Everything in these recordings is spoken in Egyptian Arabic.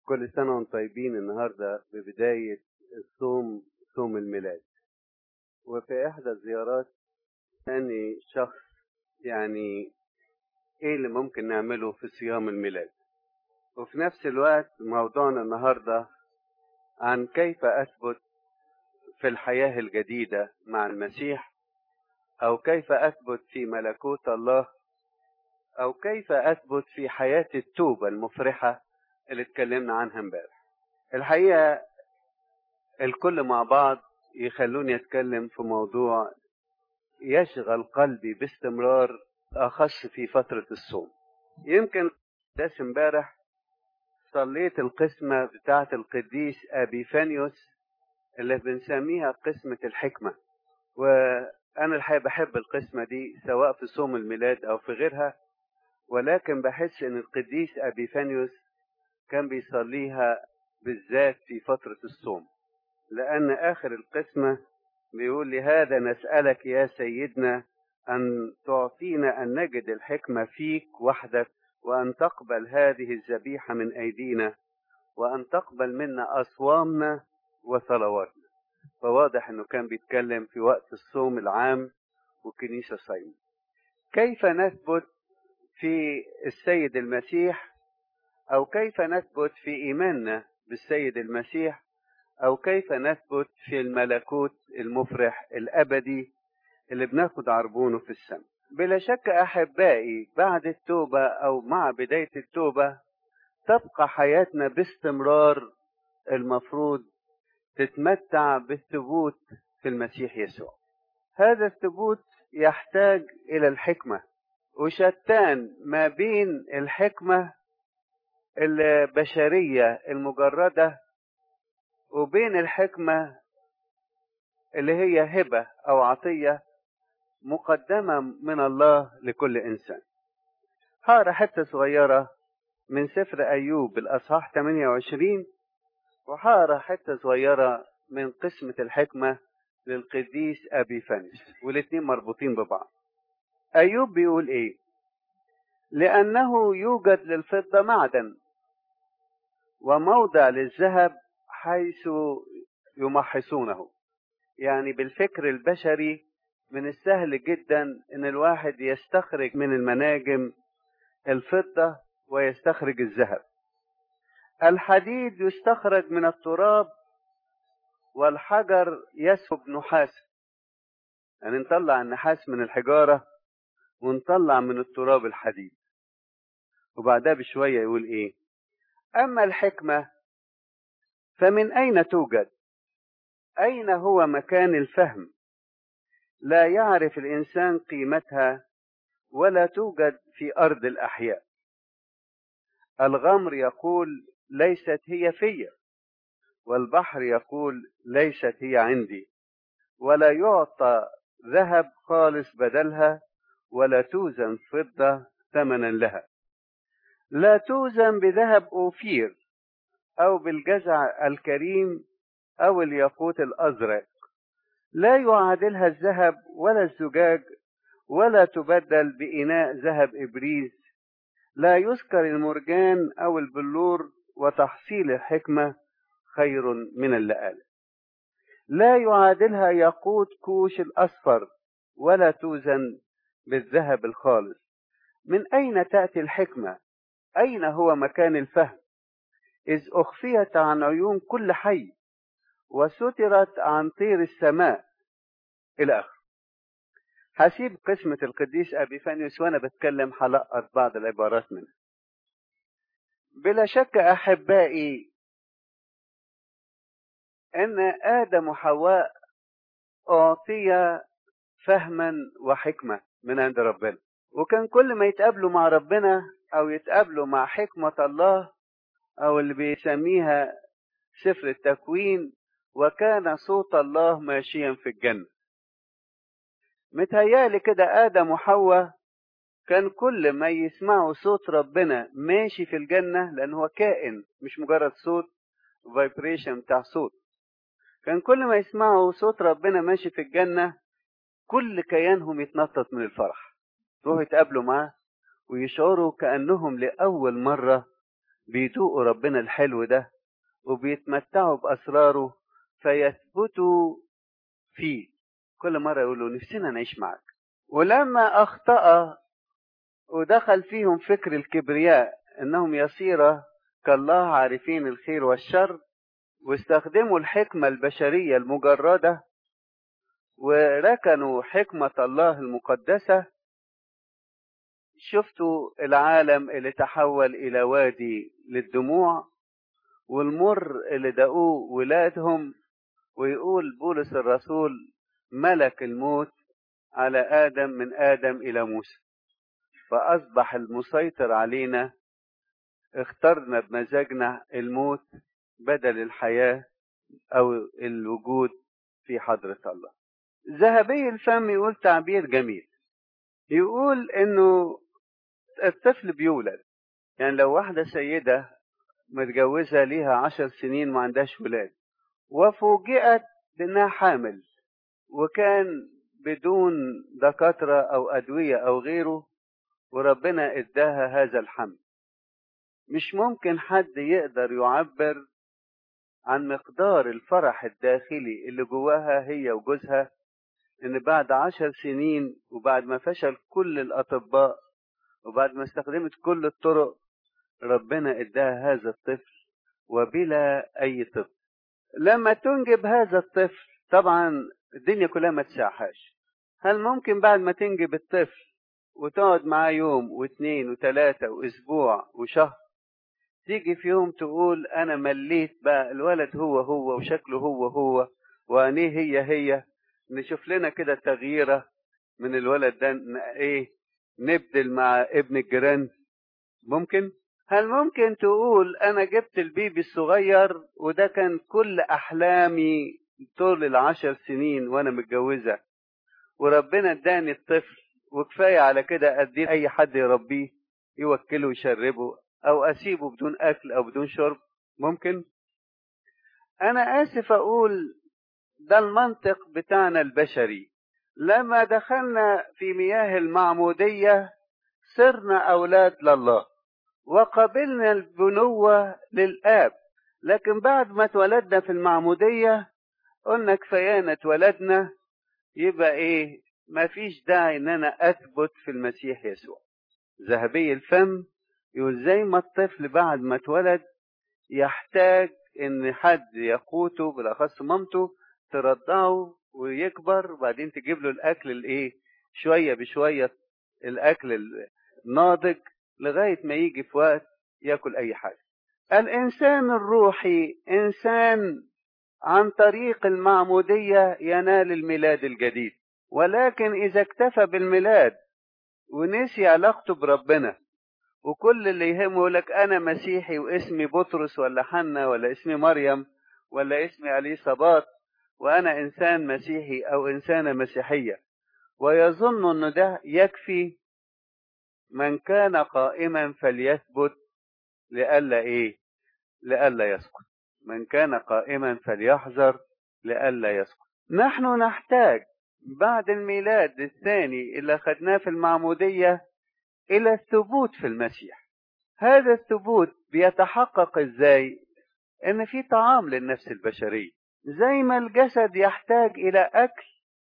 كل سنة وانتم طيبين النهاردة ببداية الصوم صوم الميلاد وفي إحدى الزيارات أني شخص يعني إيه اللي ممكن نعمله في صيام الميلاد وفي نفس الوقت موضوعنا النهاردة عن كيف أثبت في الحياة الجديدة مع المسيح أو كيف أثبت في ملكوت الله أو كيف أثبت في حياة التوبة المفرحة اللي اتكلمنا عنها امبارح. الحقيقة الكل مع بعض يخلوني أتكلم في موضوع يشغل قلبي باستمرار أخص في فترة الصوم. يمكن داس امبارح صليت القسمة بتاعة القديس أبيفانيوس اللي بنسميها قسمة الحكمة. وأنا الحقيقة بحب القسمة دي سواء في صوم الميلاد أو في غيرها ولكن بحس ان القديس ابيفانيوس كان بيصليها بالذات في فترة الصوم لان اخر القسمة بيقول لهذا نسألك يا سيدنا ان تعطينا ان نجد الحكمة فيك وحدك وان تقبل هذه الذبيحة من ايدينا وان تقبل منا اصوامنا وصلواتنا فواضح انه كان بيتكلم في وقت الصوم العام والكنيسة صايمة كيف نثبت في السيد المسيح او كيف نثبت في ايماننا بالسيد المسيح او كيف نثبت في الملكوت المفرح الابدي اللي بناخد عربونه في السماء بلا شك احبائي بعد التوبه او مع بدايه التوبه تبقى حياتنا باستمرار المفروض تتمتع بالثبوت في المسيح يسوع هذا الثبوت يحتاج الى الحكمه وشتان ما بين الحكمة البشرية المجردة وبين الحكمة اللي هي هبة أو عطية مقدمة من الله لكل إنسان هقرا حتة صغيرة من سفر أيوب الأصحاح 28 وهقرا حتة صغيرة من قسمة الحكمة للقديس أبي فانس والاتنين مربوطين ببعض أيوب بيقول إيه؟ لأنه يوجد للفضة معدن وموضع للذهب حيث يمحصونه يعني بالفكر البشري من السهل جدا ان الواحد يستخرج من المناجم الفضة ويستخرج الذهب الحديد يستخرج من التراب والحجر يسحب نحاسا يعني نطلع النحاس من الحجارة ونطلع من التراب الحديد وبعدها بشوية يقول ايه اما الحكمة فمن اين توجد اين هو مكان الفهم لا يعرف الانسان قيمتها ولا توجد في ارض الاحياء الغمر يقول ليست هي في والبحر يقول ليست هي عندي ولا يعطى ذهب خالص بدلها ولا توزن فضة ثمنا لها لا توزن بذهب أوفير أو بالجزع الكريم أو الياقوت الأزرق لا يعادلها الذهب ولا الزجاج ولا تبدل بإناء ذهب إبريز لا يذكر المرجان أو البلور وتحصيل الحكمة خير من اللآلئ لا يعادلها ياقوت كوش الأصفر ولا توزن بالذهب الخالص من أين تأتي الحكمة أين هو مكان الفهم إذ أخفيت عن عيون كل حي وسترت عن طير السماء إلى آخر هسيب قسمة القديس أبيفانيوس وأنا بتكلم هلقط بعض العبارات منه بلا شك أحبائي أن آدم وحواء أعطي فهما وحكمة من عند ربنا وكان كل ما يتقابلوا مع ربنا أو يتقابلوا مع حكمة الله أو اللي بيسميها سفر التكوين وكان صوت الله ماشيا في الجنة متهيالي كده آدم وحواء كان كل ما يسمعوا صوت ربنا ماشي في الجنة لأن هو كائن مش مجرد صوت فايبريشن بتاع صوت كان كل ما يسمعوا صوت ربنا ماشي في الجنة كل كيانهم يتنطط من الفرح يروحوا يتقابلوا معاه ويشعروا كأنهم لأول مرة بيدوقوا ربنا الحلو ده وبيتمتعوا بأسراره فيثبتوا فيه كل مرة يقولوا نفسنا نعيش معك ولما أخطأ ودخل فيهم فكر الكبرياء انهم يصير كالله عارفين الخير والشر واستخدموا الحكمة البشرية المجردة وركنوا حكمة الله المقدسة شفتوا العالم اللي تحول إلى وادي للدموع والمر اللي دقوه ولادهم ويقول بولس الرسول ملك الموت على آدم من آدم إلى موسى فأصبح المسيطر علينا اخترنا بمزاجنا الموت بدل الحياة أو الوجود في حضرة الله ذهبي الفم يقول تعبير جميل يقول انه الطفل بيولد يعني لو واحدة سيدة متجوزة ليها عشر سنين ما عندهاش ولاد وفوجئت بانها حامل وكان بدون دكاترة او ادوية او غيره وربنا اداها هذا الحمل مش ممكن حد يقدر يعبر عن مقدار الفرح الداخلي اللي جواها هي وجوزها ان بعد عشر سنين وبعد ما فشل كل الاطباء وبعد ما استخدمت كل الطرق ربنا اداها هذا الطفل وبلا اي طب لما تنجب هذا الطفل طبعا الدنيا كلها ما تساحاش هل ممكن بعد ما تنجب الطفل وتقعد معاه يوم واثنين وثلاثة واسبوع وشهر تيجي في يوم تقول انا مليت بقى الولد هو هو وشكله هو هو وعينيه هي هي نشوف لنا كده تغييرة من الولد ده ايه نبدل مع ابن الجيران ممكن هل ممكن تقول انا جبت البيبي الصغير وده كان كل احلامي طول العشر سنين وانا متجوزة وربنا اداني الطفل وكفاية على كده اديه اي حد يربيه يوكله ويشربه او اسيبه بدون اكل او بدون شرب ممكن انا اسف اقول ده المنطق بتاعنا البشري لما دخلنا في مياه المعمودية صرنا أولاد لله وقبلنا البنوة للآب لكن بعد ما اتولدنا في المعمودية قلنا كفايانا اتولدنا يبقى ايه مفيش داعي ان انا اثبت في المسيح يسوع ذهبي الفم يقول زي ما الطفل بعد ما اتولد يحتاج ان حد يقوته بالاخص مامته ترضعه ويكبر وبعدين تجيب له الاكل الايه شويه بشويه الاكل الناضج لغايه ما يجي في وقت ياكل اي حاجه الانسان الروحي انسان عن طريق المعموديه ينال الميلاد الجديد ولكن اذا اكتفى بالميلاد ونسي علاقته بربنا وكل اللي يهمه لك انا مسيحي واسمي بطرس ولا حنا ولا اسمي مريم ولا اسمي علي صباط وانا انسان مسيحي او انسانه مسيحيه ويظن ان ده يكفي من كان قائما فليثبت لئلا ايه لئلا يسقط من كان قائما فليحذر لئلا يسقط نحن نحتاج بعد الميلاد الثاني اللي اخذناه في المعموديه الى الثبوت في المسيح هذا الثبوت بيتحقق ازاي ان في طعام للنفس البشريه زي ما الجسد يحتاج الى اكل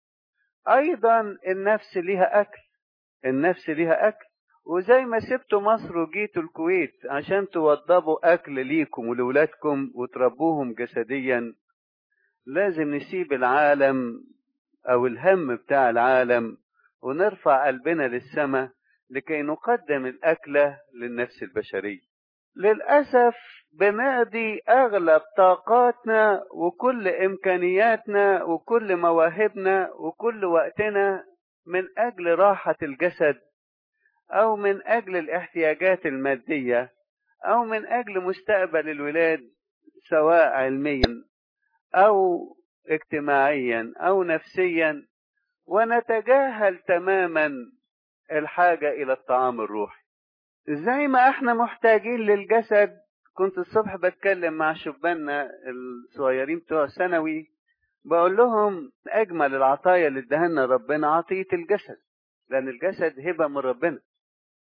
ايضا النفس ليها اكل النفس ليها اكل وزي ما سبتوا مصر وجيتوا الكويت عشان توضبوا اكل ليكم ولولادكم وتربوهم جسديا لازم نسيب العالم او الهم بتاع العالم ونرفع قلبنا للسماء لكي نقدم الاكله للنفس البشريه للاسف بنقضي اغلب طاقاتنا وكل امكانياتنا وكل مواهبنا وكل وقتنا من اجل راحه الجسد او من اجل الاحتياجات الماديه او من اجل مستقبل الولاد سواء علميا او اجتماعيا او نفسيا ونتجاهل تماما الحاجه الى الطعام الروحي زي ما احنا محتاجين للجسد كنت الصبح بتكلم مع شباننا الصغيرين بتوع ثانوي بقول لهم اجمل العطايا اللي ادهنا ربنا عطيه الجسد لان الجسد هبه من ربنا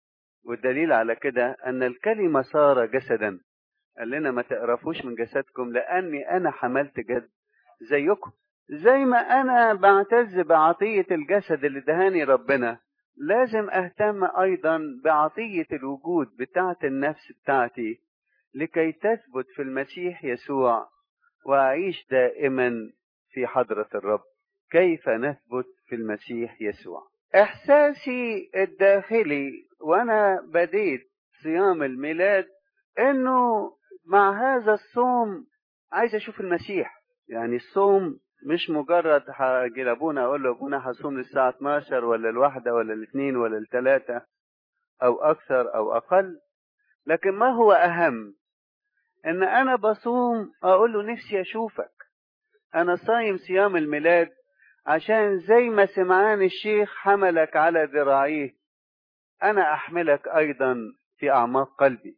والدليل على كده أن الكلمة صار جسدا قال لنا ما تقرفوش من جسدكم لأني أنا حملت جد زيكم زي ما أنا بعتز بعطية الجسد اللي دهاني ربنا لازم أهتم أيضا بعطية الوجود بتاعة النفس بتاعتي لكي تثبت في المسيح يسوع وأعيش دائما في حضرة الرب كيف نثبت في المسيح يسوع إحساسي الداخلي وأنا بديت صيام الميلاد إنه مع هذا الصوم عايز أشوف المسيح يعني الصوم مش مجرد هاجي لابونا اقول له ابونا هصوم للساعه 12 ولا الواحده ولا الاثنين ولا الثلاثه او اكثر او اقل لكن ما هو اهم ان انا بصوم اقول له نفسي اشوفك انا صايم صيام الميلاد عشان زي ما سمعان الشيخ حملك على ذراعيه انا احملك ايضا في اعماق قلبي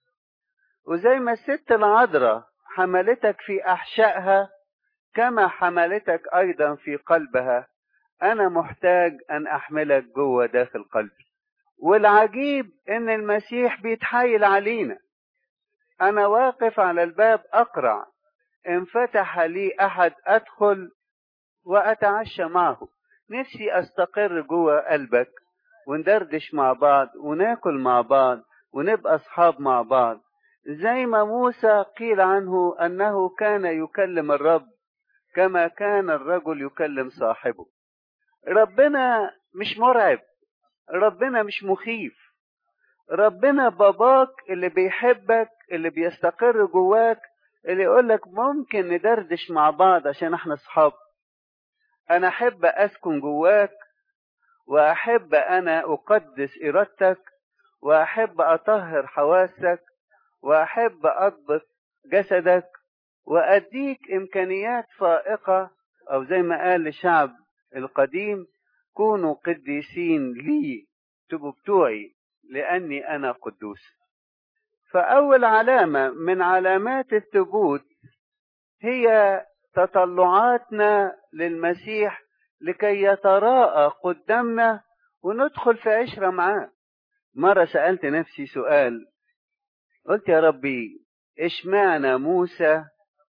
وزي ما الست العذراء حملتك في احشائها كما حملتك ايضا في قلبها انا محتاج ان احملك جوه داخل قلبي والعجيب ان المسيح بيتحايل علينا انا واقف على الباب اقرع ان فتح لي احد ادخل واتعشى معه نفسي استقر جوه قلبك وندردش مع بعض وناكل مع بعض ونبقى اصحاب مع بعض زي ما موسى قيل عنه انه كان يكلم الرب كما كان الرجل يكلم صاحبه ربنا مش مرعب ربنا مش مخيف ربنا باباك اللي بيحبك اللي بيستقر جواك اللي يقولك ممكن ندردش مع بعض عشان احنا اصحاب انا احب اسكن جواك واحب انا اقدس ارادتك واحب اطهر حواسك واحب اضبط جسدك وأديك إمكانيات فائقة أو زي ما قال الشعب القديم كونوا قديسين لي تبقوا بتوعي لأني أنا قدوس فأول علامة من علامات الثبوت هي تطلعاتنا للمسيح لكي يتراءى قدامنا وندخل في عشرة معاه مرة سألت نفسي سؤال قلت يا ربي اشمعنى موسى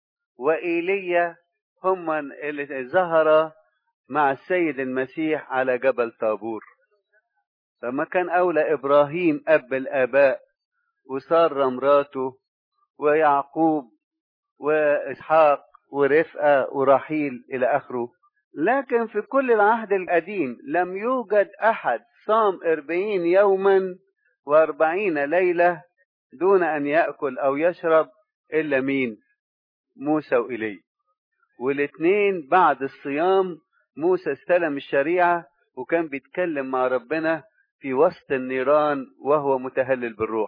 وإيليا هم اللي ظهر مع السيد المسيح على جبل طابور فما كان أولى إبراهيم أب الآباء وسارة مراته ويعقوب وإسحاق ورفقة ورحيل إلى آخره لكن في كل العهد القديم لم يوجد أحد صام أربعين يوما وأربعين ليلة دون أن يأكل أو يشرب إلا مين موسى وإيليا والاثنين بعد الصيام موسى استلم الشريعة وكان بيتكلم مع ربنا في وسط النيران وهو متهلل بالروح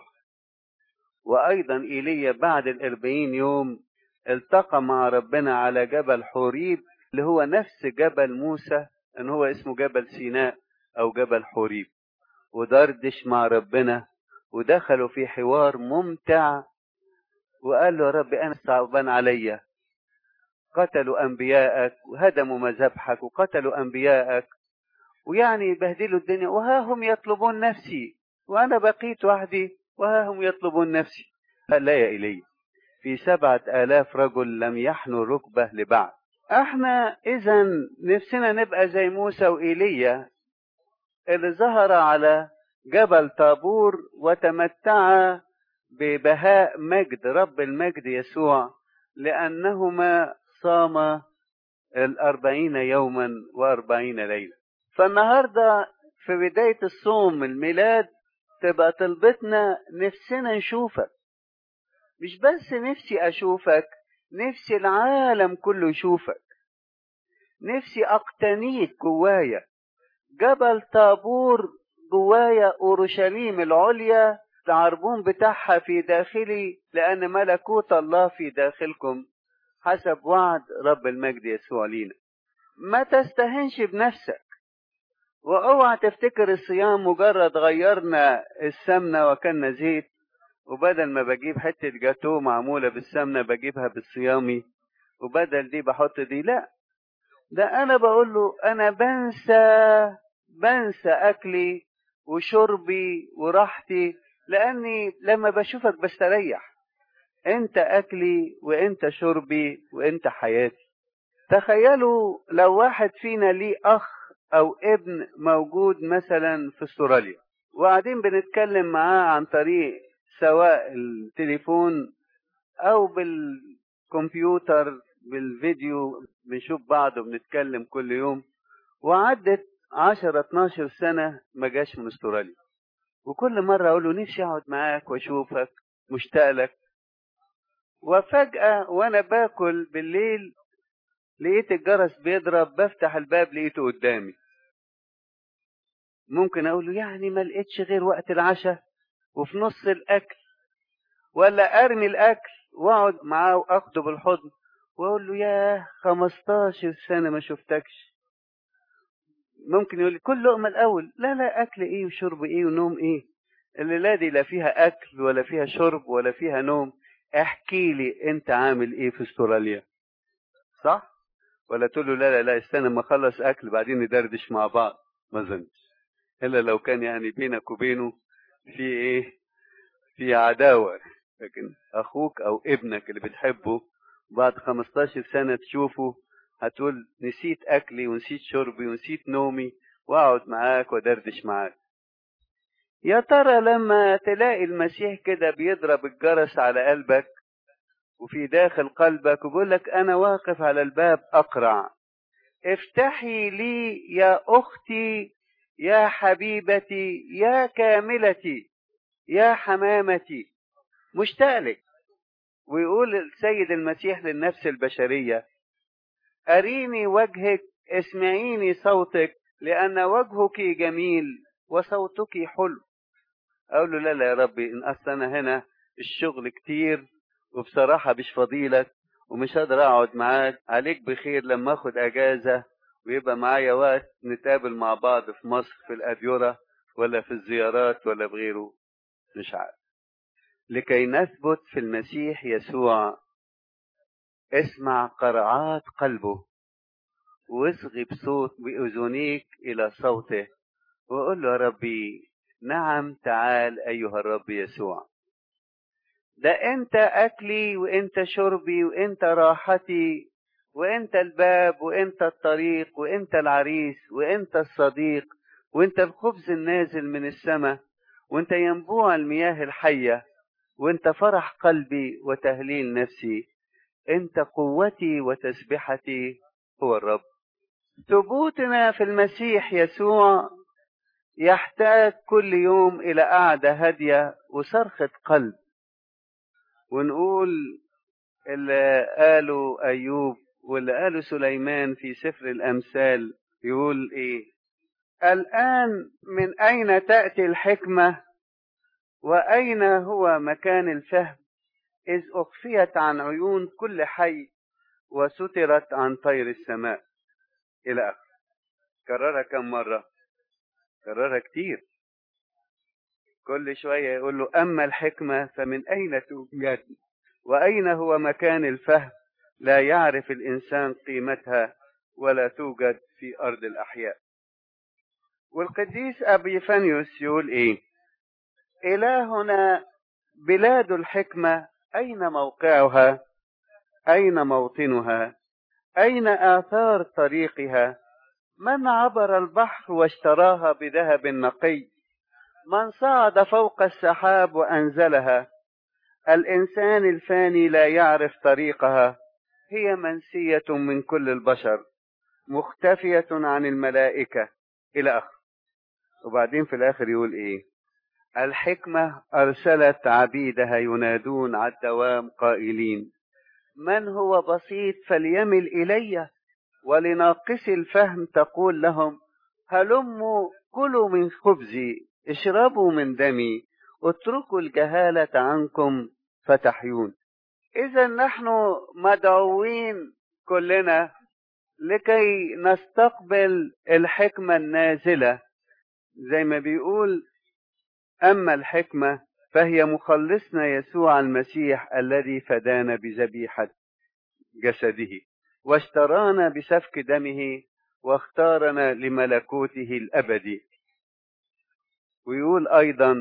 وأيضا إيليا بعد الأربعين يوم التقى مع ربنا على جبل حوريب اللي هو نفس جبل موسى ان هو اسمه جبل سيناء او جبل حوريب ودردش مع ربنا ودخلوا في حوار ممتع وقال له يا رب انا صعبان عليا قتلوا انبياءك وهدموا مذابحك وقتلوا انبياءك ويعني بهدلوا الدنيا وها هم يطلبون نفسي وانا بقيت وحدي وها هم يطلبون نفسي قال لا يا إلي في سبعة آلاف رجل لم يحنوا ركبة لبعض احنا اذا نفسنا نبقى زي موسى وإيليا اللي ظهر على جبل طابور وتمتع ببهاء مجد رب المجد يسوع لأنهما صاما الأربعين يوما وأربعين ليلة فالنهاردة في بداية الصوم الميلاد تبقى طلبتنا نفسنا نشوفك مش بس نفسي أشوفك نفسي العالم كله يشوفك نفسي أقتنيك جوايا جبل طابور جوايا أورشليم العليا العربون بتاعها في داخلي لأن ملكوت الله في داخلكم حسب وعد رب المجد يسوع لينا ما تستهنش بنفسك واوعى تفتكر الصيام مجرد غيرنا السمنة وكلنا زيت وبدل ما بجيب حتة جاتو معمولة بالسمنة بجيبها بالصيامي وبدل دي بحط دي لا ده انا بقول له انا بنسى بنسى اكلي وشربي وراحتي لاني لما بشوفك بستريح انت اكلي وانت شربي وانت حياتي تخيلوا لو واحد فينا ليه اخ او ابن موجود مثلا في استراليا وقاعدين بنتكلم معاه عن طريق سواء التليفون او بالكمبيوتر بالفيديو بنشوف بعض وبنتكلم كل يوم وعدت 10 12 سنه ما جاش من استراليا وكل مره اقول له نفسي اقعد معاك واشوفك مشتاق لك وفجاه وانا باكل بالليل لقيت الجرس بيضرب بفتح الباب لقيته قدامي ممكن اقول له يعني ما لقيتش غير وقت العشاء وفي نص الاكل ولا ارمي الاكل واقعد معاه واخده بالحضن واقول له ياه 15 سنه ما شفتكش ممكن يقول لي كل لقمه الاول لا لا اكل ايه وشرب ايه ونوم ايه الليله دي لا فيها اكل ولا فيها شرب ولا فيها نوم احكي لي انت عامل ايه في استراليا صح ولا تقول له لا لا لا استنى ما اخلص اكل بعدين ندردش مع بعض ما اظنش الا لو كان يعني بينك وبينه في ايه في عداوه لكن اخوك او ابنك اللي بتحبه بعد 15 سنه تشوفه هتقول نسيت اكلي ونسيت شربي ونسيت نومي واقعد معاك ودردش معاك يا ترى لما تلاقي المسيح كده بيضرب الجرس على قلبك وفي داخل قلبك وبيقول لك انا واقف على الباب اقرع افتحي لي يا اختي يا حبيبتي يا كاملتي يا حمامتي مشتاق لك ويقول السيد المسيح للنفس البشريه اريني وجهك اسمعيني صوتك لان وجهك جميل وصوتك حلو اقول له لا لا يا ربي ان اصل انا هنا الشغل كتير وبصراحة مش فضيلك ومش هقدر اقعد معاك عليك بخير لما اخد اجازة ويبقى معايا وقت نتقابل مع بعض في مصر في الأديرة ولا في الزيارات ولا بغيره مش عارف لكي نثبت في المسيح يسوع اسمع قرعات قلبه واصغي بصوت بأذنيك إلى صوته وقول له يا ربي نعم تعال أيها الرب يسوع ده انت اكلي وانت شربي وانت راحتي وانت الباب وانت الطريق وانت العريس وانت الصديق وانت الخبز النازل من السماء وانت ينبوع المياه الحية وانت فرح قلبي وتهليل نفسي انت قوتي وتسبحتي هو الرب ثبوتنا في المسيح يسوع يحتاج كل يوم الى قعده هاديه وصرخه قلب ونقول اللي قاله أيوب واللي قاله سليمان في سفر الأمثال يقول إيه الآن من أين تأتي الحكمة وأين هو مكان الفهم إذ أخفيت عن عيون كل حي وسترت عن طير السماء إلى آخره كررها كم مرة كررها كتير كل شوية يقول له أما الحكمة فمن أين توجد وأين هو مكان الفهم لا يعرف الإنسان قيمتها ولا توجد في أرض الأحياء والقديس أبي فانيوس يقول إيه إلهنا بلاد الحكمة أين موقعها أين موطنها أين آثار طريقها من عبر البحر واشتراها بذهب نقي من صعد فوق السحاب وانزلها الانسان الفاني لا يعرف طريقها هي منسيه من كل البشر مختفيه عن الملائكه الى اخره وبعدين في الاخر يقول ايه الحكمه ارسلت عبيدها ينادون على الدوام قائلين من هو بسيط فليمل الي ولناقصي الفهم تقول لهم هلموا كلوا من خبزي اشربوا من دمي اتركوا الجهالة عنكم فتحيون إذا نحن مدعوين كلنا لكي نستقبل الحكمة النازلة زي ما بيقول أما الحكمة فهي مخلصنا يسوع المسيح الذي فدانا بذبيحة جسده واشترانا بسفك دمه واختارنا لملكوته الأبدي ويقول أيضا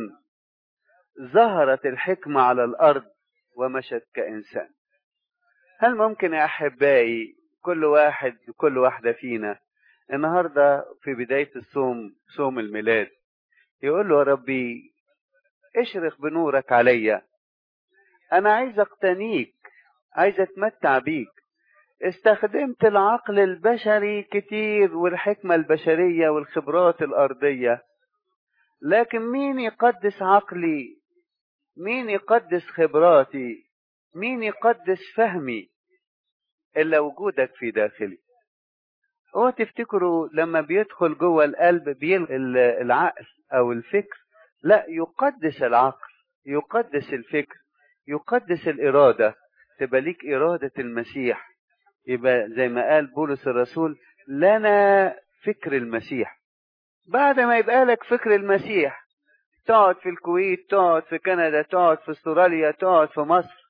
ظهرت الحكمة على الأرض ومشت كإنسان هل ممكن يا أحبائي كل واحد كل واحدة فينا النهاردة في بداية الصوم صوم الميلاد يقول له يا ربي اشرق بنورك عليا أنا عايز أقتنيك عايز أتمتع بيك استخدمت العقل البشري كتير والحكمة البشرية والخبرات الأرضية لكن مين يقدس عقلي مين يقدس خبراتي مين يقدس فهمي إلا وجودك في داخلي هو تفتكروا لما بيدخل جوه القلب بيلغي العقل أو الفكر لا يقدس العقل يقدس الفكر يقدس الإرادة تبقى ليك إرادة المسيح يبقى زي ما قال بولس الرسول لنا فكر المسيح بعد ما يبقى لك فكر المسيح تقعد في الكويت تقعد في كندا تقعد في استراليا تقعد في مصر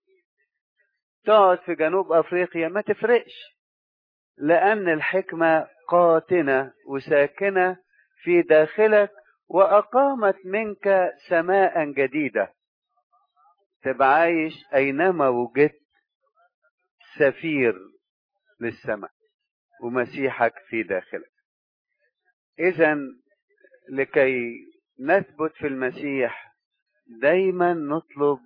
تقعد في جنوب افريقيا ما تفرقش لان الحكمه قاتنه وساكنه في داخلك واقامت منك سماء جديده تبقى عايش اينما وجدت سفير للسماء ومسيحك في داخلك اذا لكي نثبت في المسيح دايما نطلب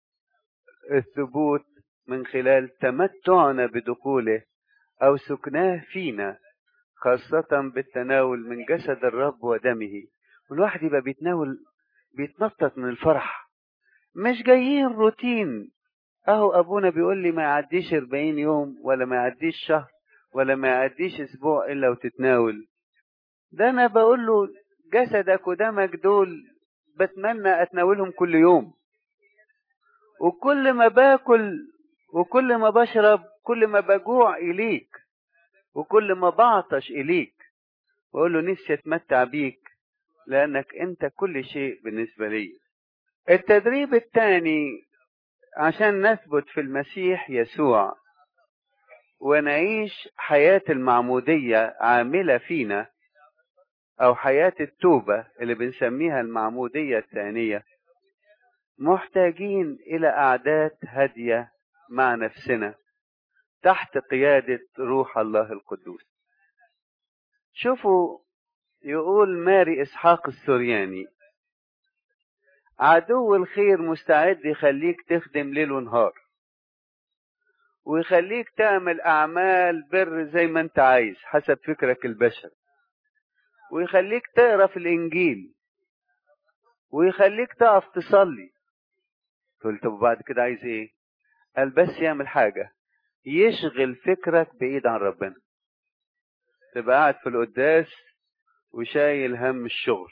الثبوت من خلال تمتعنا بدخوله او سكناه فينا خاصة بالتناول من جسد الرب ودمه والواحد يبقى بيتناول بيتنطط من الفرح مش جايين روتين اهو ابونا بيقول لي ما يعديش 40 يوم ولا ما يعديش شهر ولا ما يعديش اسبوع الا وتتناول ده انا بقول له جسدك ودمك دول بتمنى اتناولهم كل يوم وكل ما باكل وكل ما بشرب كل ما بجوع اليك وكل ما بعطش اليك واقول له نفسي اتمتع بيك لانك انت كل شيء بالنسبه لي التدريب الثاني عشان نثبت في المسيح يسوع ونعيش حياة المعمودية عاملة فينا أو حياة التوبة اللي بنسميها المعمودية الثانية محتاجين إلى أعداد هادية مع نفسنا تحت قيادة روح الله القدوس شوفوا يقول ماري إسحاق السورياني عدو الخير مستعد يخليك تخدم ليل ونهار ويخليك تعمل أعمال بر زي ما أنت عايز حسب فكرك البشري ويخليك تقرا في الإنجيل ويخليك تقف تصلي قلت طب بعد كده عايز إيه؟ قال بس يعمل حاجة يشغل فكرك بعيد عن ربنا تبقى قاعد في القداس وشايل هم الشغل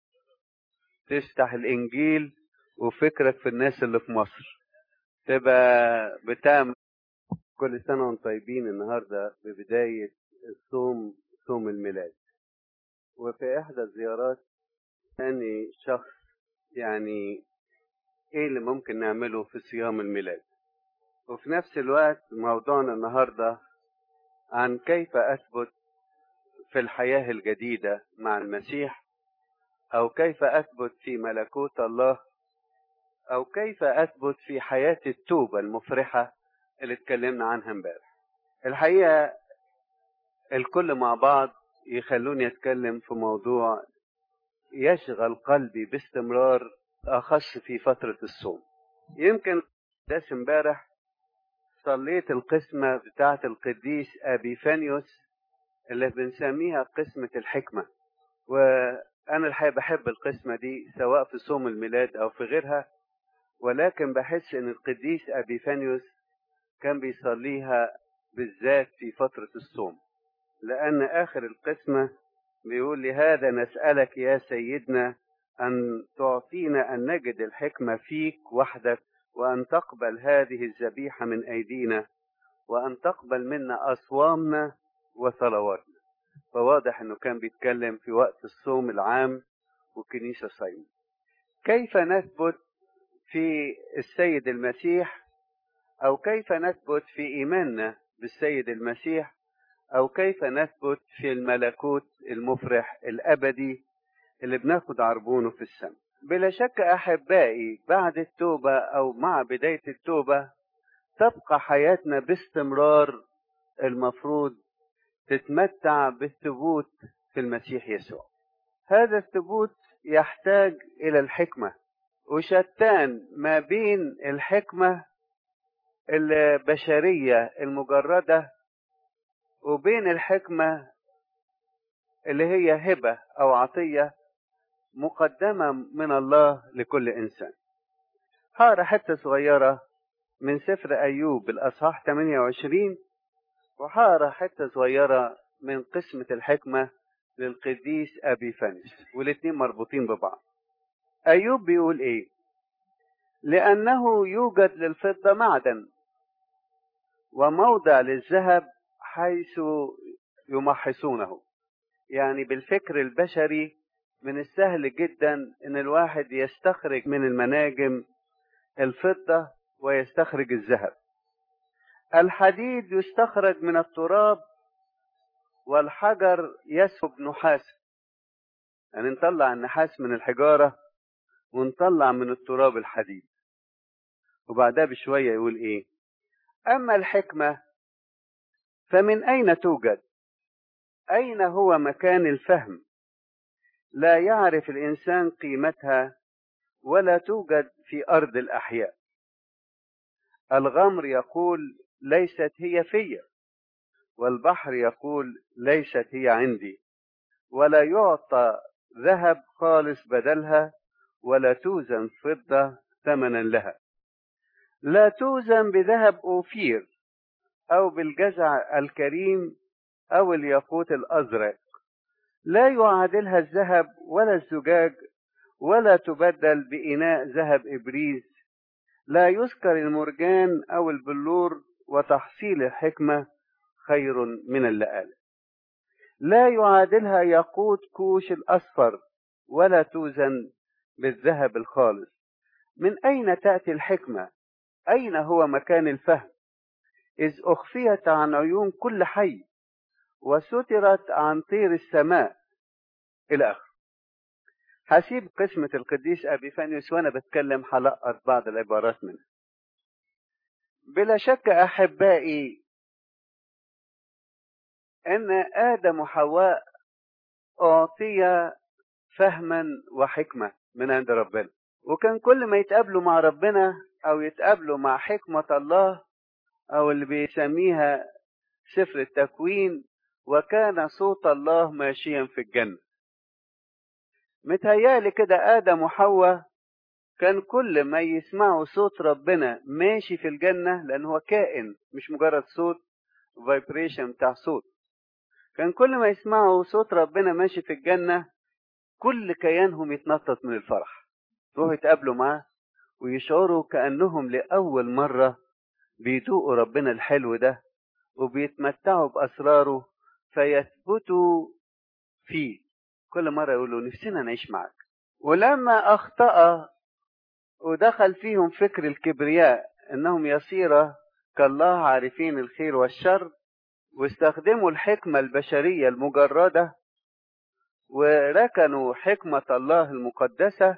تفتح الانجيل وفكرك في الناس اللي في مصر تبقى بتعمل كل سنه وانتم طيبين النهارده ببدايه الصوم صوم الميلاد وفي احدى الزيارات ثاني شخص يعني ايه اللي ممكن نعمله في صيام الميلاد وفي نفس الوقت موضوعنا النهارده عن كيف اثبت في الحياه الجديده مع المسيح أو كيف أثبت في ملكوت الله أو كيف أثبت في حياة التوبة المفرحة اللي اتكلمنا عنها امبارح. الحقيقة الكل مع بعض يخلوني أتكلم في موضوع يشغل قلبي باستمرار أخص في فترة الصوم. يمكن داس امبارح صليت القسمة بتاعة القديس أبيفانيوس اللي بنسميها قسمة الحكمة. و أنا الحقيقة بحب القسمة دي سواء في صوم الميلاد أو في غيرها ولكن بحس إن القديس أبيفانيوس كان بيصليها بالذات في فترة الصوم لأن آخر القسمة بيقول لهذا نسألك يا سيدنا أن تعطينا أن نجد الحكمة فيك وحدك وأن تقبل هذه الذبيحة من أيدينا وأن تقبل منا أصوامنا وصلواتنا فواضح انه كان بيتكلم في وقت الصوم العام والكنيسه صايمه. كيف نثبت في السيد المسيح او كيف نثبت في ايماننا بالسيد المسيح او كيف نثبت في الملكوت المفرح الابدي اللي بناخد عربونه في السماء بلا شك أحبائي بعد التوبة أو مع بداية التوبة تبقى حياتنا باستمرار المفروض تتمتع بالثبوت في المسيح يسوع هذا الثبوت يحتاج إلى الحكمة وشتان ما بين الحكمة البشرية المجردة وبين الحكمة اللي هي هبة أو عطية مقدمة من الله لكل إنسان هقرا حتة صغيرة من سفر أيوب الأصحاح 28 وهقرا حتة صغيرة من قسمة الحكمة للقديس أبي فانس والاتنين مربوطين ببعض أيوب بيقول إيه لأنه يوجد للفضة معدن وموضع للذهب حيث يمحصونه يعني بالفكر البشري من السهل جدا ان الواحد يستخرج من المناجم الفضة ويستخرج الذهب الحديد يستخرج من التراب والحجر يسحب نحاسا يعني نطلع النحاس من الحجارة ونطلع من التراب الحديد وبعدها بشوية يقول ايه اما الحكمة فمن اين توجد اين هو مكان الفهم لا يعرف الانسان قيمتها ولا توجد في ارض الاحياء الغمر يقول ليست هي في والبحر يقول ليست هي عندي ولا يعطى ذهب خالص بدلها ولا توزن فضه ثمنا لها لا توزن بذهب اوفير او بالجزع الكريم او الياقوت الازرق لا يعادلها الذهب ولا الزجاج ولا تبدل بإناء ذهب إبريز لا يذكر المرجان أو البلور وتحصيل الحكمة خير من اللآلئ لا يعادلها ياقوت كوش الأصفر ولا توزن بالذهب الخالص من أين تأتي الحكمة أين هو مكان الفهم إذ أخفيت عن عيون كل حي وسترت عن طير السماء إلى آخره هسيب قسمة القديس أبي فانيوس وأنا بتكلم هلقط بعض العبارات منها بلا شك أحبائي أن آدم وحواء أعطي فهما وحكمة من عند ربنا وكان كل ما يتقابلوا مع ربنا أو يتقابلوا مع حكمة الله أو اللي بيسميها سفر التكوين وكان صوت الله ماشيا في الجنة متهيالي كده آدم وحواء كان كل ما يسمعوا صوت ربنا ماشي في الجنة لأن هو كائن مش مجرد صوت فايبريشن بتاع صوت كان كل ما يسمعوا صوت ربنا ماشي في الجنة كل كيانهم يتنطط من الفرح يروحوا يتقابلوا معاه ويشعروا كأنهم لأول مرة بيدوقوا ربنا الحلو ده وبيتمتعوا بأسراره فيثبتوا فيه كل مرة يقولوا نفسنا نعيش معك ولما أخطأ ودخل فيهم فكر الكبرياء إنهم يصير كالله عارفين الخير والشر واستخدموا الحكمة البشرية المجردة وركنوا حكمة الله المقدسة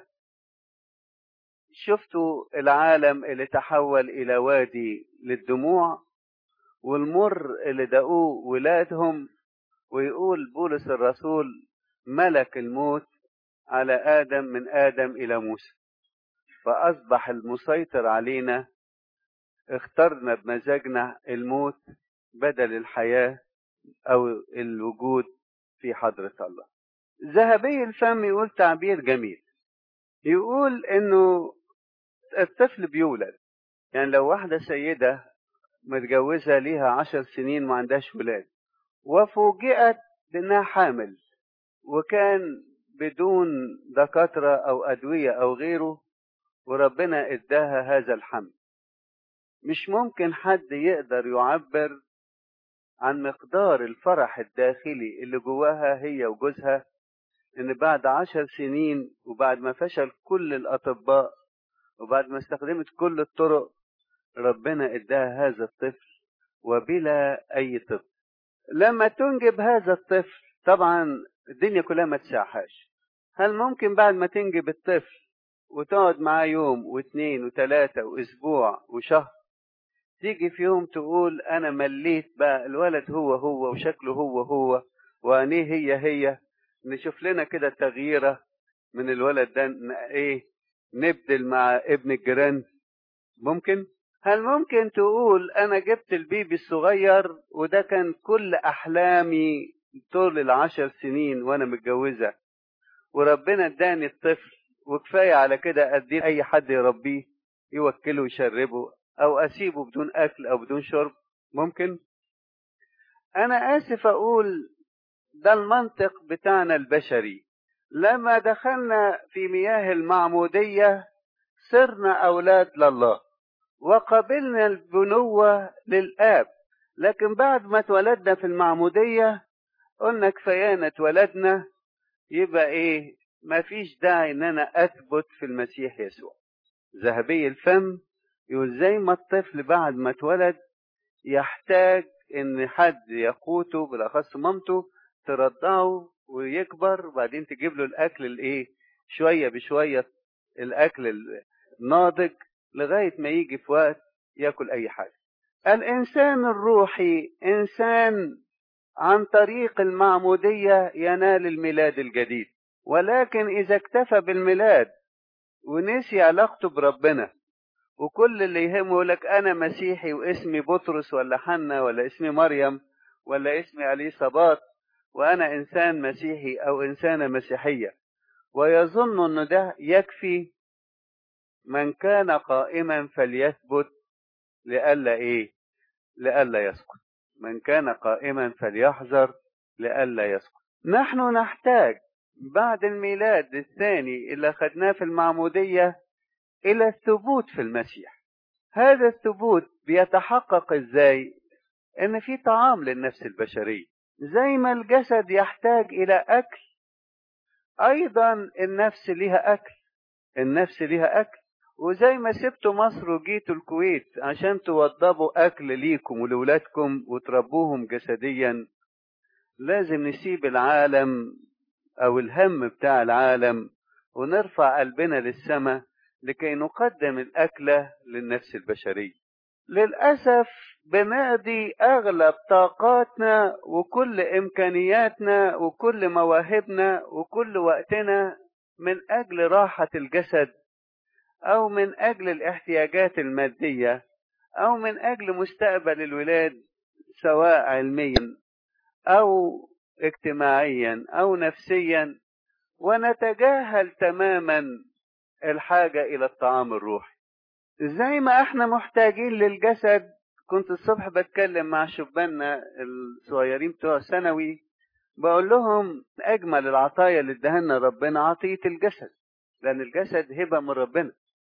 شفتوا العالم اللي تحول إلى وادي للدموع والمر اللي دقوه ولادهم ويقول بولس الرسول ملك الموت على آدم من آدم إلى موسى فأصبح المسيطر علينا اخترنا بمزاجنا الموت بدل الحياة أو الوجود في حضرة الله ذهبي الفم يقول تعبير جميل يقول إنه الطفل بيولد يعني لو واحدة سيدة متجوزة ليها عشر سنين ما عندهاش ولاد وفوجئت بأنها حامل وكان بدون دكاترة أو أدوية أو غيره وربنا إداها هذا الحمل مش ممكن حد يقدر يعبر عن مقدار الفرح الداخلي اللي جواها هي وجوزها إن بعد عشر سنين وبعد ما فشل كل الأطباء وبعد ما استخدمت كل الطرق ربنا إداها هذا الطفل وبلا أي طب لما تنجب هذا الطفل طبعا الدنيا كلها ما تساعهاش هل ممكن بعد ما تنجب الطفل وتقعد معاه يوم واثنين وثلاثة وأسبوع وشهر تيجي في يوم تقول أنا مليت بقى الولد هو هو وشكله هو هو وعينيه هي هي نشوف لنا كده تغييرة من الولد ده إيه نبدل مع ابن الجيران ممكن هل ممكن تقول أنا جبت البيبي الصغير وده كان كل أحلامي طول العشر سنين وأنا متجوزة وربنا اداني الطفل وكفاية على كده أديه أي حد يربيه يوكله ويشربه أو أسيبه بدون أكل أو بدون شرب ممكن أنا آسف أقول ده المنطق بتاعنا البشري لما دخلنا في مياه المعمودية صرنا أولاد لله وقبلنا البنوة للآب لكن بعد ما اتولدنا في المعمودية قلنا كفايانا اتولدنا يبقى ايه مفيش داعي ان انا اثبت في المسيح يسوع ذهبي الفم يقول زي ما الطفل بعد ما اتولد يحتاج ان حد يقوته بالاخص مامته ترضعه ويكبر وبعدين تجيب له الاكل الايه شويه بشويه الاكل الناضج لغايه ما يجي في وقت ياكل اي حاجه الانسان الروحي انسان عن طريق المعموديه ينال الميلاد الجديد ولكن اذا اكتفى بالميلاد ونسي علاقته بربنا وكل اللي يهمه يقول لك انا مسيحي واسمي بطرس ولا حنا ولا اسمي مريم ولا اسمي اليصابات وانا انسان مسيحي او انسانه مسيحيه ويظن ان ده يكفي من كان قائما فليثبت لئلا ايه لئلا يسقط من كان قائما فليحذر لئلا يسقط نحن نحتاج بعد الميلاد الثاني اللي اخذناه في المعموديه الى الثبوت في المسيح هذا الثبوت بيتحقق ازاي ان في طعام للنفس البشريه زي ما الجسد يحتاج الى اكل ايضا النفس ليها اكل النفس ليها اكل وزي ما سبتوا مصر وجيتوا الكويت عشان توضبوا اكل ليكم ولولادكم وتربوهم جسديا لازم نسيب العالم او الهم بتاع العالم ونرفع قلبنا للسماء لكي نقدم الأكلة للنفس البشرية للأسف بنقضي أغلب طاقاتنا وكل إمكانياتنا وكل مواهبنا وكل وقتنا من أجل راحة الجسد أو من أجل الاحتياجات المادية أو من أجل مستقبل الولاد سواء علميا أو اجتماعيا أو نفسيا ونتجاهل تماما الحاجة إلى الطعام الروحي زي ما احنا محتاجين للجسد كنت الصبح بتكلم مع شباننا الصغيرين بتوع ثانوي بقول لهم أجمل العطايا اللي ادهنا ربنا عطية الجسد لأن الجسد هبة من ربنا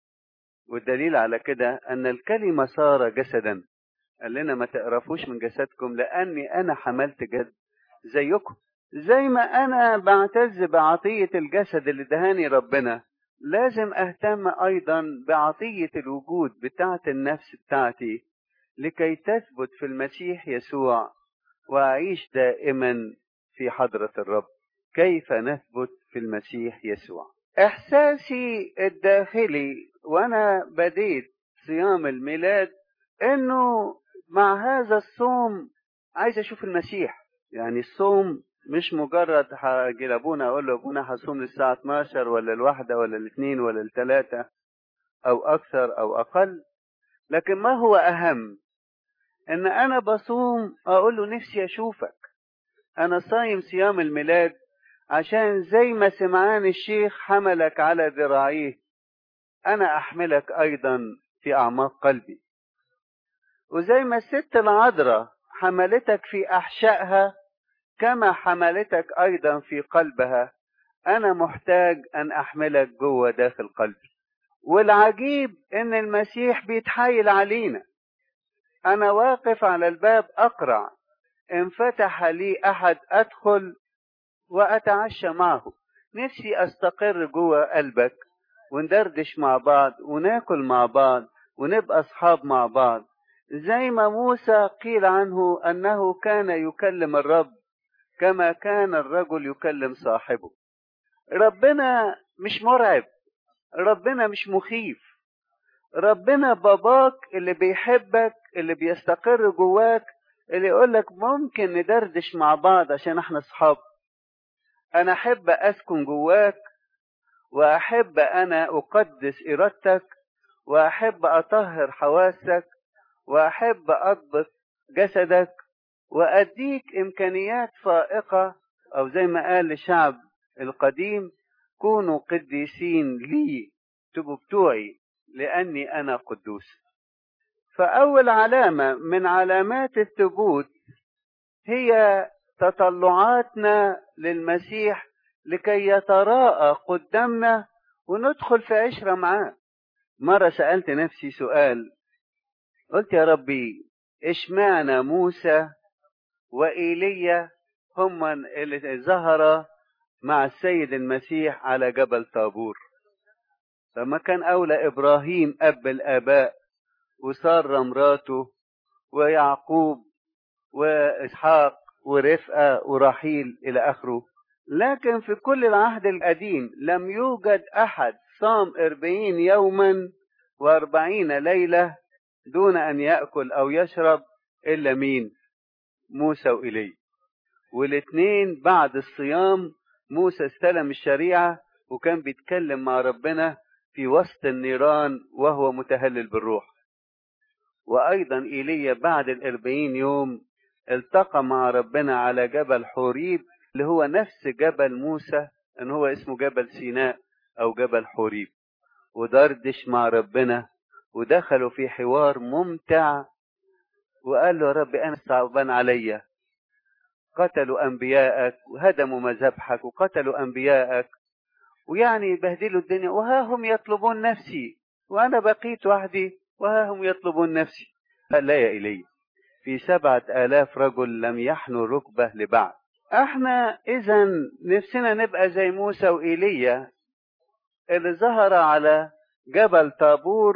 والدليل على كده أن الكلمة صار جسدا قال لنا ما تقرفوش من جسدكم لأني أنا حملت جد زيكم زي ما أنا بعتز بعطية الجسد اللي دهاني ربنا لازم اهتم ايضا بعطية الوجود بتاعة النفس بتاعتي لكي تثبت في المسيح يسوع واعيش دائما في حضرة الرب كيف نثبت في المسيح يسوع احساسي الداخلي وانا بديت صيام الميلاد انه مع هذا الصوم عايز اشوف المسيح يعني الصوم مش مجرد هاجي لابونا اقول له ابونا هصوم للساعه 12 ولا الواحده ولا الاثنين ولا الثلاثه او اكثر او اقل لكن ما هو اهم ان انا بصوم اقول له نفسي اشوفك انا صايم صيام الميلاد عشان زي ما سمعان الشيخ حملك على ذراعيه انا احملك ايضا في اعماق قلبي وزي ما الست العذراء حملتك في احشائها كما حملتك ايضا في قلبها انا محتاج ان احملك جوه داخل قلبي والعجيب ان المسيح بيتحايل علينا انا واقف على الباب اقرع ان فتح لي احد ادخل واتعشى معه نفسي استقر جوه قلبك وندردش مع بعض وناكل مع بعض ونبقى اصحاب مع بعض زي ما موسى قيل عنه انه كان يكلم الرب كما كان الرجل يكلم صاحبه ربنا مش مرعب ربنا مش مخيف ربنا باباك اللي بيحبك اللي بيستقر جواك اللي يقولك ممكن ندردش مع بعض عشان احنا اصحاب انا احب اسكن جواك واحب انا اقدس ارادتك واحب اطهر حواسك واحب اضبط جسدك واديك امكانيات فائقه او زي ما قال الشعب القديم كونوا قديسين لي تبقوا بتوعي لاني انا قدوس فاول علامه من علامات الثبوت هي تطلعاتنا للمسيح لكي يتراءى قدامنا وندخل في عشره معاه مره سالت نفسي سؤال قلت يا ربي اشمعنى موسى وإيليا هم اللي ظهر مع السيد المسيح على جبل طابور فما كان أولى إبراهيم أب الآباء وسارة مراته ويعقوب وإسحاق ورفقة ورحيل إلى آخره لكن في كل العهد القديم لم يوجد أحد صام أربعين يوما وأربعين ليلة دون أن يأكل أو يشرب إلا مين موسى وإيليا والاثنين بعد الصيام موسى استلم الشريعة وكان بيتكلم مع ربنا في وسط النيران وهو متهلل بالروح وأيضا إيليا بعد الأربعين يوم التقى مع ربنا على جبل حوريب اللي هو نفس جبل موسى ان هو اسمه جبل سيناء او جبل حوريب ودردش مع ربنا ودخلوا في حوار ممتع وقال له يا رب انا صعبان عليا قتلوا انبياءك وهدموا مذابحك وقتلوا انبياءك ويعني بهدلوا الدنيا وها هم يطلبون نفسي وانا بقيت وحدي وها هم يطلبون نفسي قال لا يا إلي في سبعة آلاف رجل لم يحنوا ركبة لبعض احنا اذا نفسنا نبقى زي موسى وإيليا اللي ظهر على جبل طابور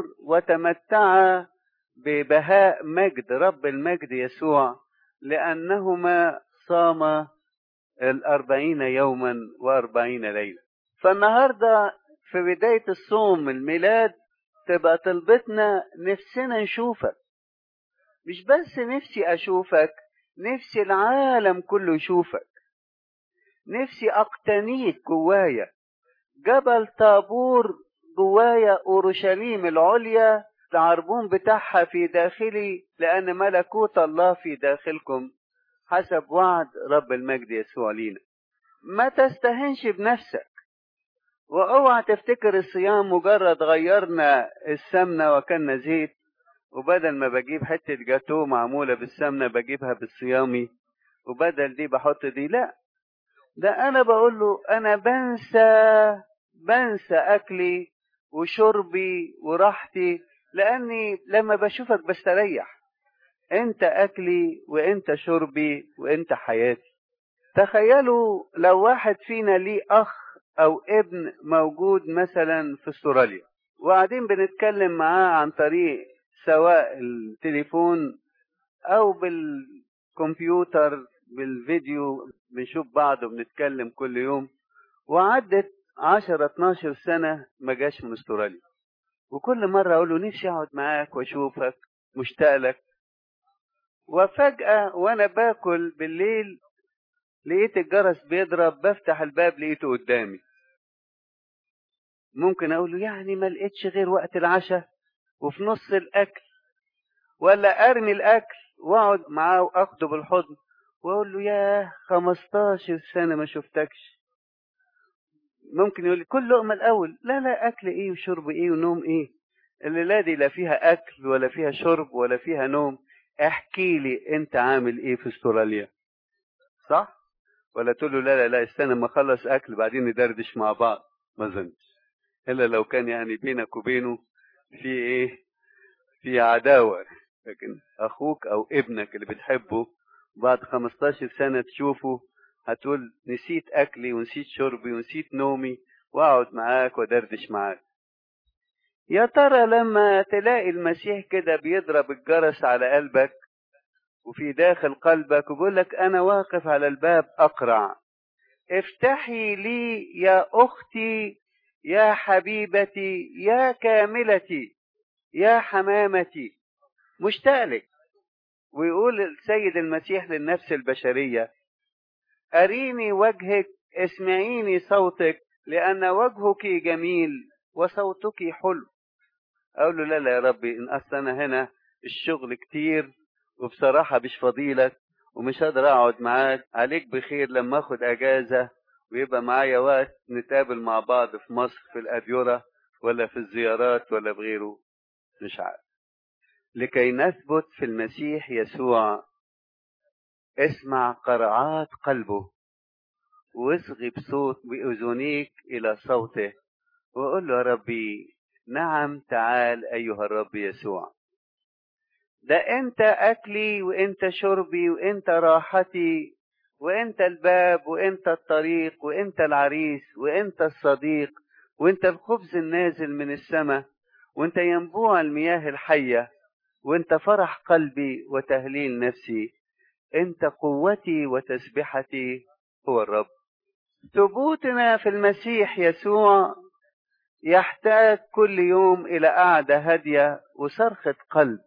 وتمتع ببهاء مجد رب المجد يسوع لأنهما صاما الأربعين يوما وأربعين ليلة فالنهاردة في بداية الصوم الميلاد تبقى طلبتنا نفسنا نشوفك مش بس نفسي أشوفك نفسي العالم كله يشوفك نفسي أقتنيك جوايا جبل طابور جوايا أورشليم العليا العربون بتاعها في داخلي لأن ملكوت الله في داخلكم حسب وعد رب المجد يسوع لينا ما تستهنش بنفسك واوعى تفتكر الصيام مجرد غيرنا السمنة وكلنا زيت وبدل ما بجيب حتة جاتو معمولة بالسمنة بجيبها بالصيامي وبدل دي بحط دي لا ده انا بقول له انا بنسى بنسى اكلي وشربي وراحتي لاني لما بشوفك بستريح انت اكلي وانت شربي وانت حياتي تخيلوا لو واحد فينا ليه اخ او ابن موجود مثلا في استراليا وقاعدين بنتكلم معاه عن طريق سواء التليفون او بالكمبيوتر بالفيديو بنشوف بعض وبنتكلم كل يوم وعدت 10 12 سنة ما جاش من استراليا وكل مرة اقول له نفسي اقعد معاك واشوفك مشتاق لك وفجأة وانا باكل بالليل لقيت الجرس بيضرب بفتح الباب لقيته قدامي ممكن اقول له يعني ما لقيتش غير وقت العشاء وفي نص الاكل ولا ارمي الاكل واقعد معاه واخده بالحضن واقول له ياه 15 سنه ما شفتكش ممكن يقول لي كل لقمه الاول لا لا اكل ايه وشرب ايه ونوم ايه الليله دي لا فيها اكل ولا فيها شرب ولا فيها نوم احكي لي انت عامل ايه في استراليا صح ولا تقول له لا لا لا استنى ما اخلص اكل بعدين ندردش مع بعض ما ظنش الا لو كان يعني بينك وبينه في ايه في عداوه لكن اخوك او ابنك اللي بتحبه بعد 15 سنه تشوفه هتقول نسيت اكلي ونسيت شربي ونسيت نومي واقعد معاك ودردش معاك يا ترى لما تلاقي المسيح كده بيضرب الجرس على قلبك وفي داخل قلبك وبيقول لك انا واقف على الباب اقرع افتحي لي يا أختي يا حبيبتي يا كاملتي يا حمامتي مشتاق لك ويقول السيد المسيح للنفس البشرية أريني وجهك اسمعيني صوتك لأن وجهك جميل وصوتك حلو أقول له لا لا يا ربي إن أصل أنا هنا الشغل كتير وبصراحة مش فضيلك ومش هقدر أقعد معاك عليك بخير لما أخد أجازة ويبقى معايا وقت نتقابل مع بعض في مصر في الأديرة ولا في الزيارات ولا بغيره مش عارف لكي نثبت في المسيح يسوع اسمع قرعات قلبه واصغي بصوت بأذنيك إلى صوته وقول له يا ربي نعم تعال أيها الرب يسوع ده أنت أكلي وأنت شربي وأنت راحتي وأنت الباب وأنت الطريق وأنت العريس وأنت الصديق وأنت الخبز النازل من السماء وأنت ينبوع المياه الحية وأنت فرح قلبي وتهليل نفسي أنت قوتي وتسبحتي هو الرب ثبوتنا في المسيح يسوع يحتاج كل يوم إلى قعدة هادية وصرخة قلب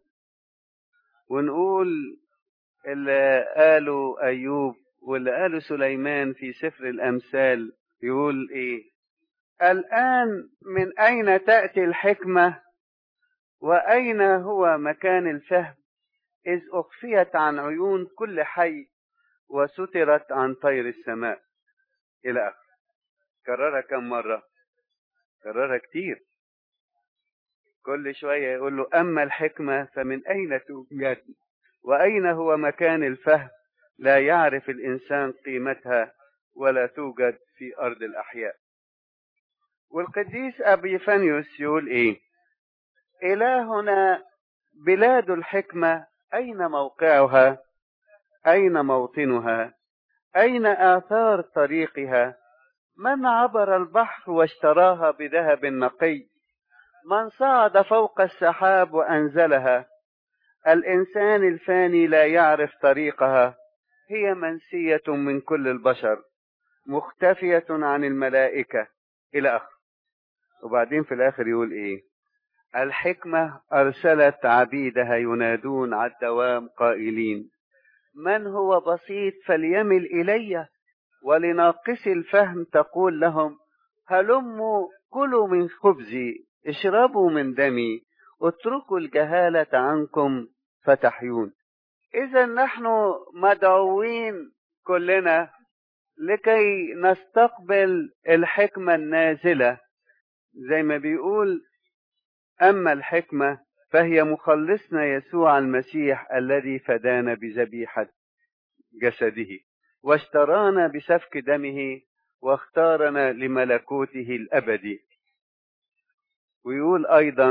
ونقول اللي قاله أيوب واللي قاله سليمان في سفر الأمثال يقول إيه الآن من أين تأتي الحكمة وأين هو مكان الفهم إذ أخفيت عن عيون كل حي وسترت عن طير السماء إلى آخره كررها كم مرة كررها كتير كل شوية يقول له أما الحكمة فمن أين توجد وأين هو مكان الفهم لا يعرف الإنسان قيمتها ولا توجد في أرض الأحياء والقديس أبي فانيوس يقول إيه إلهنا بلاد الحكمة أين موقعها أين موطنها أين آثار طريقها من عبر البحر واشتراها بذهب نقي من صعد فوق السحاب وأنزلها الإنسان الفاني لا يعرف طريقها هي منسية من كل البشر مختفية عن الملائكة إلى آخر وبعدين في الآخر يقول إيه الحكمة أرسلت عبيدها ينادون على الدوام قائلين من هو بسيط فليمل إلي ولناقص الفهم تقول لهم هلموا كلوا من خبزي اشربوا من دمي اتركوا الجهالة عنكم فتحيون إذا نحن مدعوين كلنا لكي نستقبل الحكمة النازلة زي ما بيقول أما الحكمة فهي مخلصنا يسوع المسيح الذي فدانا بذبيحة جسده واشترانا بسفك دمه واختارنا لملكوته الأبدي ويقول أيضا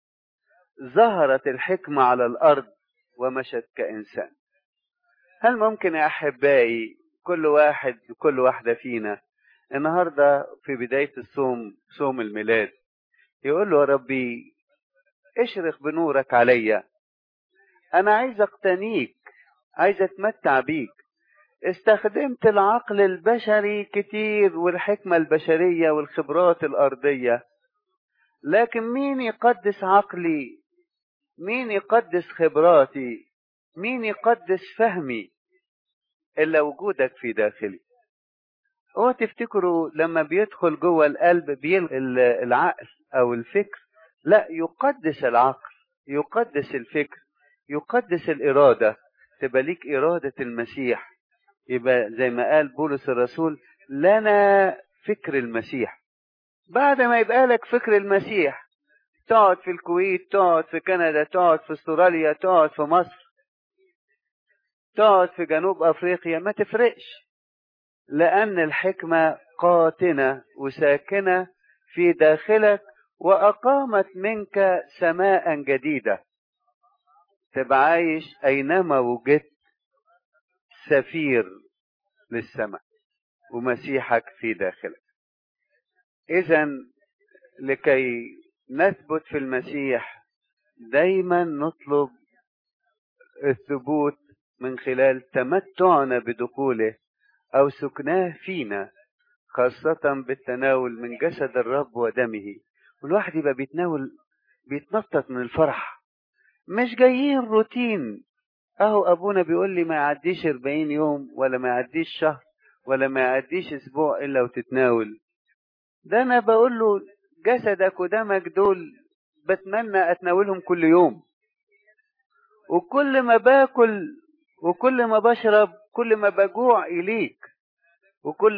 ظهرت الحكمة على الأرض ومشت كإنسان هل ممكن يا أحبائي كل واحد كل واحدة فينا النهاردة في بداية الصوم صوم الميلاد يقول له يا ربي اشرق بنورك عليا انا عايز اقتنيك عايز اتمتع بيك استخدمت العقل البشري كتير والحكمة البشرية والخبرات الأرضية لكن مين يقدس عقلي مين يقدس خبراتي مين يقدس فهمي إلا وجودك في داخلي هو تفتكروا لما بيدخل جوه القلب بيلغي العقل أو الفكر لا يقدس العقل يقدس الفكر يقدس الإرادة تبقى ليك إرادة المسيح يبقى زي ما قال بولس الرسول لنا فكر المسيح بعد ما يبقى لك فكر المسيح تقعد في الكويت تقعد في كندا تقعد في استراليا تقعد في مصر تقعد في جنوب افريقيا ما تفرقش لان الحكمه قاتنه وساكنه في داخلك واقامت منك سماء جديده تبقى عايش اينما وجدت سفير للسماء ومسيحك في داخلك اذا لكي نثبت في المسيح دايما نطلب الثبوت من خلال تمتعنا بدخوله أو سكناه فينا خاصة بالتناول من جسد الرب ودمه والواحد يبقى بيتناول بيتنطط من الفرح مش جايين روتين اهو ابونا بيقول لي ما يعديش 40 يوم ولا ما يعديش شهر ولا ما يعديش اسبوع الا وتتناول ده انا بقول له جسدك ودمك دول بتمنى اتناولهم كل يوم وكل ما باكل وكل ما بشرب كل ما بجوع اليك وكل